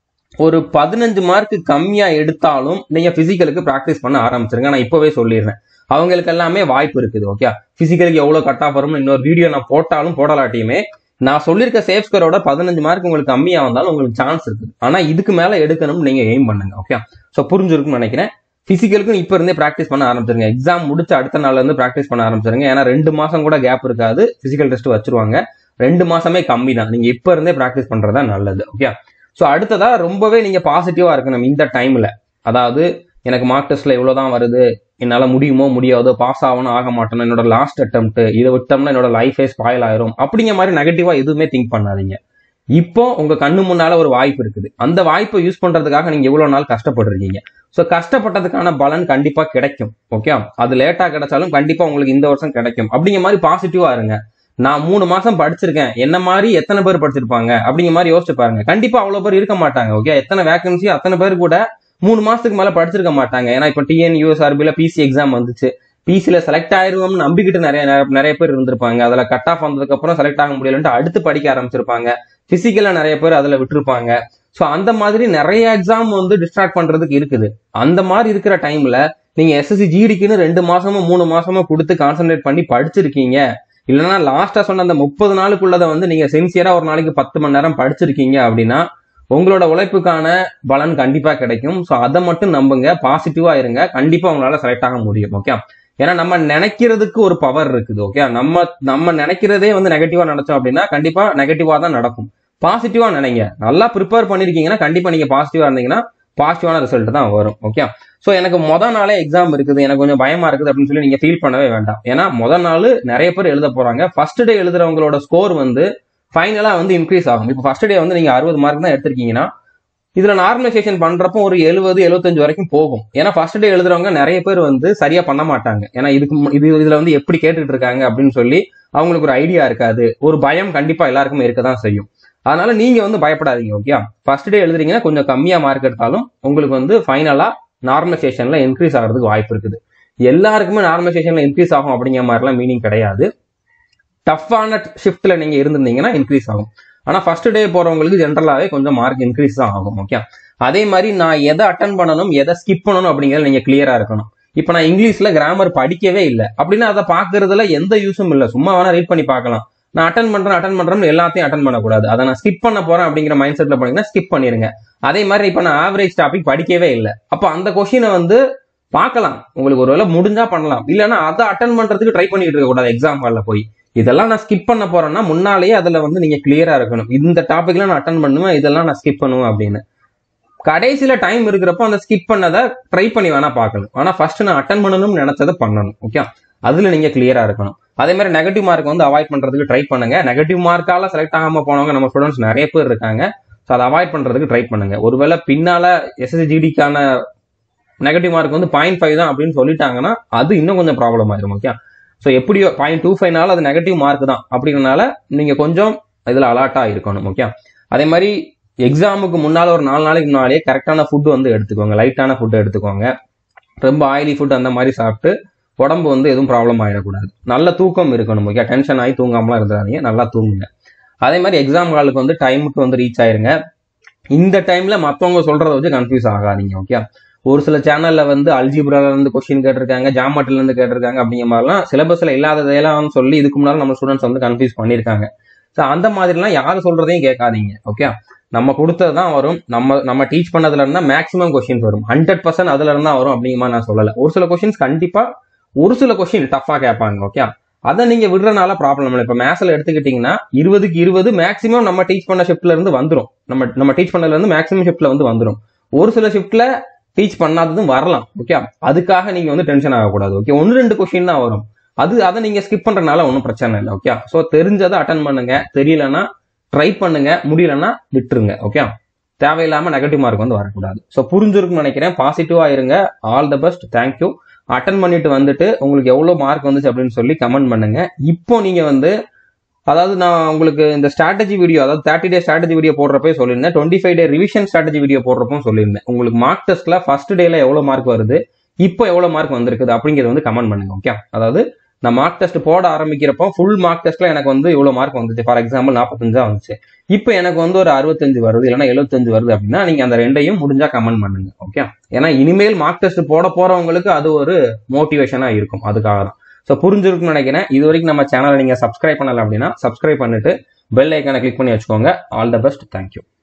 ஒரு பதினஞ்சு மார்க் கம்மியா எடுத்தாலும் நீங்க பிசிக்கலுக்கு ப்ராக்டிஸ் பண்ண ஆரம்பிச்சிருங்க நான் இப்பவே சொல்லிடுறேன் அவங்களுக்கு எல்லாமே வாய்ப்பு இருக்குது ஓகே பிசிக்கலுக்கு எவ்வளவு கட் ஆஃப் வரும்னு இன்னொரு வீடியோ நான் போட்டாலும் போடலாட்டியுமே நான் சொல்லியிருக்க சேஃப் ஸ்கோரோட பதினஞ்சு மார்க் உங்களுக்கு கம்மியா வந்தாலும் உங்களுக்கு சான்ஸ் இருக்குது ஆனா இதுக்கு மேல எடுக்கணும்னு நீங்க எய்ம் பண்ணுங்க ஓகே ஸோ புரிஞ்சிருக்கும்னு நினைக்கிறேன் பிசிக்கலுக்கு இப்ப இருந்தே ப்ராக்டிஸ் பண்ண ஆரம்பிச்சிருங்க எக்ஸாம் முடிச்ச அடுத்த நாள்ல இருந்து ப்ராக்டிஸ் பண்ண ஆரம்பிச்சிருங்க ஏன்னா ரெண்டு மாசம் கூட கேப் இருக்காது பிசிக்கல் டெஸ்ட் வச்சிருவாங்க ரெண்டு மாசமே கம்மி தான் நீங்க இப்ப இருந்தே ப்ராக்டிஸ் பண்றதா நல்லது ஓகே ஸோ அடுத்ததா ரொம்பவே நீங்க பாசிட்டிவா இருக்கணும் இந்த டைம்ல அதாவது எனக்கு மார்க் டெஸ்ட்ல இவ்வளவுதான் வருது என்னால முடியுமோ முடியாதோ பாஸ் ஆகணும் ஆக மாட்டேன் என்னோட லாஸ்ட் அட்டம்ப்ட் இதை விட்டோம்னா என்னோட லைஃபே ஸ்பாயில் ஆயிரும் அப்படிங்கிற மாதிரி நெகட்டிவா எதுவுமே திங்க் பண்ணாதீங்க இப்போ உங்க கண்ணு முன்னால ஒரு வாய்ப்பு இருக்குது அந்த வாய்ப்பை யூஸ் பண்றதுக்காக நீங்க இவ்வளவு நாள் கஷ்டப்பட்டிருக்கீங்க ஸோ கஷ்டப்பட்டதுக்கான பலன் கண்டிப்பா கிடைக்கும் ஓகே அது லேட்டா கிடைச்சாலும் கண்டிப்பா உங்களுக்கு இந்த வருஷம் கிடைக்கும் அப்படிங்கிற மாதிரி பாசிட்டிவா இருங்க நான் மூணு மாசம் படிச்சிருக்கேன் என்ன மாதிரி எத்தனை பேர் படிச்சிருப்பாங்க அப்படிங்கிற மாதிரி யோசிச்சு பாருங்க கண்டிப்பா அவ்வளவு பேர் இருக்க மாட்டாங்க ஓகே எத்தனை வேகன்சி அத்தனை பேர் கூட மூணு மாசத்துக்கு மேல படிச்சிருக்க மாட்டாங்க ஏன்னா இப்ப டிஎன் யூஎஸ்ஆர்பில பிசி எக்ஸாம் வந்துச்சு பிசில செலக்ட் ஆயிருவோம்னு நம்பிக்கிட்டு நிறைய நிறைய- நிறைய பேர் இருந்திருப்பாங்க அதுல கட் ஆஃப் வந்ததுக்கு அப்புறம் செலக்ட் ஆக முடியலன்ட்டு அடுத்து படிக்க ஆரம்பிச்சிருப்பாங்க பிசிக்கலா நிறைய பேர் அதுல விட்டுருப்பாங்க சோ அந்த மாதிரி நிறைய எக்ஸாம் வந்து டிஸ்ட்ராக்ட் பண்றதுக்கு இருக்குது அந்த மாதிரி இருக்கிற டைம்ல நீங்க எஸ்எஸ்சி ஜிடிக்குன்னு ரெண்டு மாசமோ மூணு மாசமோ கொடுத்து கான்சென்ட்ரேட் பண்ணி படிச்சிருக்கீங்க இல்லைன்னா லாஸ்டா சொன்ன அந்த முப்பது நாளுக்குள்ளத வந்து நீங்க சின்சியரா ஒரு நாளைக்கு பத்து மணி நேரம் படிச்சிருக்கீங்க அப்படின்னா உங்களோட உழைப்புக்கான பலன் கண்டிப்பா கிடைக்கும் ஸோ அதை மட்டும் நம்புங்க பாசிட்டிவா இருங்க கண்டிப்பா உங்களால செலக்ட் ஆக முடியும் ஓகே ஏன்னா நம்ம நினைக்கிறதுக்கு ஒரு பவர் இருக்குது ஓகே நம்ம நம்ம நினைக்கிறதே வந்து நெகட்டிவா நினைச்சோம் அப்படின்னா கண்டிப்பா நெகட்டிவா தான் நடக்கும் பாசிட்டிவா நினைங்க நல்லா ப்ரிப்பேர் பண்ணிருக்கீங்கன்னா கண்டிப்பா நீங்க பாசிட்டிவா இருந்தீங்கன்னா பாசிட்டிவான ரிசல்ட் தான் வரும் ஓகே ஸோ எனக்கு முத நாளே எக்ஸாம் இருக்குது எனக்கு கொஞ்சம் பயமா இருக்குது அப்படின்னு சொல்லி நீங்க ஃபீல் பண்ணவே வேண்டாம் ஏன்னா முத நாள் நிறைய பேர் எழுத போறாங்க ஃபர்ஸ்ட் டே எழுதுறவங்களோட ஸ்கோர் வந்து ஃபைனலா வந்து இன்க்ரீஸ் ஆகும் இப்போ ஃபர்ஸ்ட் டே வந்து நீங்க அறுபது மார்க் தான் எடுத்திருக்கீங்கன்னா இதுல நார்மலைசேஷன் பண்றப்போ ஒரு எழுபது எழுபத்தஞ்சு வரைக்கும் போகும் ஏன்னா ஃபர்ஸ்ட் டே எழுதுறவங்க நிறைய பேர் வந்து சரியா பண்ண மாட்டாங்க ஏன்னா இதுக்கு மு- இது இதுல வந்து எப்படி கேட்டுட்டு இருக்காங்க அப்படின்னு சொல்லி அவங்களுக்கு ஒரு ஐடியா இருக்காது ஒரு பயம் கண்டிப்பா எல்லாருக்குமே இருக்க தான் செய்யும் அதனால நீங்க வந்து பயப்படாதீங்க ஓகே ஃபர்ஸ்ட் டே எழுதுறீங்கன்னா கொஞ்சம் கம்மியா மார்க் எடுத்தாலும் உங்களுக்கு வந்து ஃபைனலா நார்மலைசேஷன்ல இன்க்ரீஸ் ஆகிறதுக்கு வாய்ப்பு இருக்குது எல்லாருக்குமே நார்மலைசேஷன்ல இன்க்ரீஸ் ஆகும் அப்படிங்கிற மாதிரிலாம் மீனிங் கிடையாது டஃப்பான ஷிஃப்ட்ல நீங்க இருந்திருந்தீங்கன்னா இன்க்ரீஸ் ஆகும் ஆனா ஃபர்ஸ்ட் டே போறவங்களுக்கு ஜென்ரலாவே கொஞ்சம் மார்க் இன்க்ரீஸ் தான் ஆகும் ஓகே அதே மாதிரி நான் எதை அட்டன் பண்ணணும் எதை ஸ்கிப் பண்ணணும் அப்படிங்கறது நீங்க கிளியரா இருக்கணும் இப்போ நான் இங்கிலீஷ்ல கிராமர் படிக்கவே இல்லை அப்படின்னா அதை பாக்குறதுல எந்த யூஸும் இல்லை சும்மா வேணா ரீட் பண்ணி பார்க்கலாம் நான் அட்டன் பண்றேன் அட்டன் பண்றேன்னு எல்லாத்தையும் அட்டன் பண்ணக்கூடாது அதை நான் ஸ்கிப் பண்ண போறேன் அப்படிங்கிற மைண்ட் செட்ல பண்ணீங்கன்னா ஸ்கிப் பண்ணிருங்க அதே மாதிரி இப்போ நான் ஆவரேஜ் டாபிக் படிக்கவே இல்லை அப்போ அந்த கொஷினை வந்து பார்க்கலாம் உங்களுக்கு ஒருவேளை முடிஞ்சா பண்ணலாம் இல்லைன்னா அதை அட்டன் பண்றதுக்கு ட்ரை பண்ணிட்டு இருக்க கூடாது எக்ஸாம் ஹால்ல போய் இதெல்லாம் நான் ஸ்கிப் பண்ண போறேன்னா முன்னாலேயே அதுல வந்து நீங்க கிளியரா இருக்கணும் இந்த டாபிக்ல நான் அட்டன் பண்ணுவேன் இதெல்லாம் நான் ஸ்கிப் பண்ணுவேன் அப்படின்னு கடைசியில டைம் இருக்கிறப்போ அந்த ஸ்கிப் பண்ணதை ட்ரை பண்ணி வேணா பார்க்கணும் ஆனா ஃபர்ஸ்ட் நான் அட்டன் பண்ணணும்னு நினைச்சதை பண்ணணும் ஓகே அதுல நீங்க கிளியரா இருக்கணும் அதே மாதிரி நெகட்டிவ் மார்க் வந்து அவாய்ட் பண்றதுக்கு ட்ரை பண்ணுங்க நெகட்டிவ் மார்க்கால செலக்ட் ஆகாம போனவங்க நம்ம ஸ்டூடெண்ட்ஸ் நிறைய பேர் இருக்காங்க ஸோ அதை அவாய்ட் பண்றதுக்கு ட்ரை பண்ணுங்க ஒருவேளை பின்னால எஸ்எஸ்சி ஜிடிக்கான நெகட்டிவ் மார்க் வந்து பாயிண்ட் ஃபைவ் தான் அப்படின்னு சொல்லிட்டாங்கன்னா அது இன்னும் கொஞ்சம் ப்ராப்ளம் ஆயிரும் ஓகே ஸோ எப்படியோ பாயிண்ட் டூ ஃபைவ்னால அது நெகட்டிவ் மார்க் தான் அப்படிங்கறனால நீங்க கொஞ்சம் இதுல அலர்ட்டா இருக்கணும் ஓகே அதே மாதிரி எக்ஸாமுக்கு முன்னால ஒரு நாலு நாளைக்கு முன்னாலே கரெக்டான ஃபுட் வந்து எடுத்துக்கோங்க லைட்டான ஃபுட் எடுத்துக்கோங்க ரொம்ப ஆயிலி ஃபுட் அந்த மாதிரி சாப்பிட்டு உடம்பு வந்து எதுவும் ப்ராப்ளம் ஆயிடக்கூடாது நல்ல தூக்கம் இருக்கணும் ஓகே டென்ஷன் ஆகி தூங்காமலாம் இருந்துடாதீங்க நல்லா தூங்குங்க அதே மாதிரி எக்ஸாம் ஹாலுக்கு வந்து டைமுக்கு வந்து ரீச் ஆயிருங்க இந்த டைம்ல மத்தவங்க சொல்றத வச்சு கன்ஃபியூஸ் ஆகாதீங்க ஓகே ஒரு சில சேனல்ல வந்து அல்ஜிப்ரால இருந்து கொஸ்டின் கேட்டிருக்காங்க ஜாமெட்ரில இருந்து கேட்டிருக்காங்க அப்படிங்கிற மாதிரிலாம் சிலபஸ்ல இல்லாததையெல்லாம் சொல்லி இதுக்கு முன்னால நம்ம ஸ்டூடெண்ட்ஸ் வந்து கன்ஃபியூஸ் பண்ணியிருக்காங்க ஸோ அந்த மாதிரிலாம் யார் சொல்றதையும் கேட்காதீங்க ஓகே நம்ம கொடுத்தது தான் வரும் நம்ம நம்ம டீச் பண்ணதுல இருந்தா மேக்ஸிமம் கொஸ்டின்ஸ் வரும் ஹண்ட்ரட் பர்சன்ட் அதுல இருந்தா வரும் அப்படிங்கிற மாதிரி நான் சொல்லல ஒரு சில கொஸ்டின்ஸ் கண்டிப்பா ஒரு சில கொஸ்டின் டஃபா கேட்பாங்க ஓகே அதை நீங்க விடுறதுனால ப்ராப்ளம் இல்லை இப்ப மேத்ஸ்ல எடுத்துக்கிட்டீங்கன்னா இருபதுக்கு இருபது மேக்ஸிமம் நம்ம டீச் பண்ண ஷிஃப்ட்ல இருந்து வந்துரும் நம்ம நம்ம டீச் பண்ணதுல இருந்து மேக்ஸிமம் ஷிஃப்ட்ல வந்து வந்துரும் ஒரு சில ஷிஃப்ட்ல டீச் பண்ணாததும் வரலாம் ஓகே அதுக்காக நீங்க வந்து டென்ஷன் ஆகக்கூடாது ஓகே ஒன்னு ரெண்டு கொஸ்டின் தான் வரும் அது அதை நீங்க ஸ்கிப் பண்றதுனால ஒன்றும் பிரச்சனை இல்லை ஓகே ஸோ தெரிஞ்சதை அட்டன் பண்ணுங்க தெரியலன்னா ட்ரை பண்ணுங்க முடியலன்னா விட்டுருங்க ஓகே தேவையில்லாம நெகட்டிவ் மார்க் வந்து வரக்கூடாது ஸோ புரிஞ்சிருக்கும்னு நினைக்கிறேன் பாசிட்டிவா இருங்க all the best thank you attend பண்ணிட்டு வந்துட்டு உங்களுக்கு எவ்வளவு மார்க் வந்துச்சு அப்படின்னு சொல்லி கமெண்ட் பண்ணுங்க இப்போ நீங்க வந்து அதாவது நான் உங்களுக்கு இந்த ஸ்ட்ராட்டஜி வீடியோ அதாவது தேர்ட்டி டே ஸ்ட்ராட்டஜி வீடியோ போடுறப்பே சொல்லியிருந்தேன் twenty five day revision strategy video போடுறப்போ சொல்லியிருந்தேன் உங்களுக்கு மார்க் டெஸ்ட்ல ஃபர்ஸ்ட் டேல எவ்வளவு மார்க் வருது இப்போ எவ்வளவு மார்க் வந்திருக்குது அப்படிங்கிறது வந்து கமெண்ட் பண்ணுங்க ஓகே அதாவது நான் மார்க் டெஸ்ட் போட ஆரம்பிக்கிறப்போ ஃபுல் மார்க் டெஸ்ட்ல எனக்கு வந்து இவ்வளவு மார்க் வந்துச்சு ஃபார் எக்ஸாம்பிள் நாற்பத்தஞ்சா வந்துச்சு இப்போ எனக்கு வந்து ஒரு அறுபத்தஞ்சு வருது இல்லைன்னா எழுபத்தஞ்சு வருது அப்படின்னா நீங்க அந்த ரெண்டையும் முடிஞ்சா கமெண்ட் பண்ணுங்க ஓகே ஏன்னா இனிமேல் மார்க் டெஸ்ட் போட போறவங்களுக்கு அது ஒரு மோட்டிவேஷனா இருக்கும் அதுக்காக தான் ஸோ புரிஞ்சிருக்கும்னு நினைக்கிறேன் இது வரைக்கும் நம்ம சேனலை நீங்க சப்ஸ்கிரைப் பண்ணல அப்படின்னா சப்ஸ்கிரைப் பண்ணிட்டு பெல் ஐக்கானை கிளிக் பண்ணி வச்சுக்கோங்க ஆல் த பெஸ்ட் தேங்க்யூ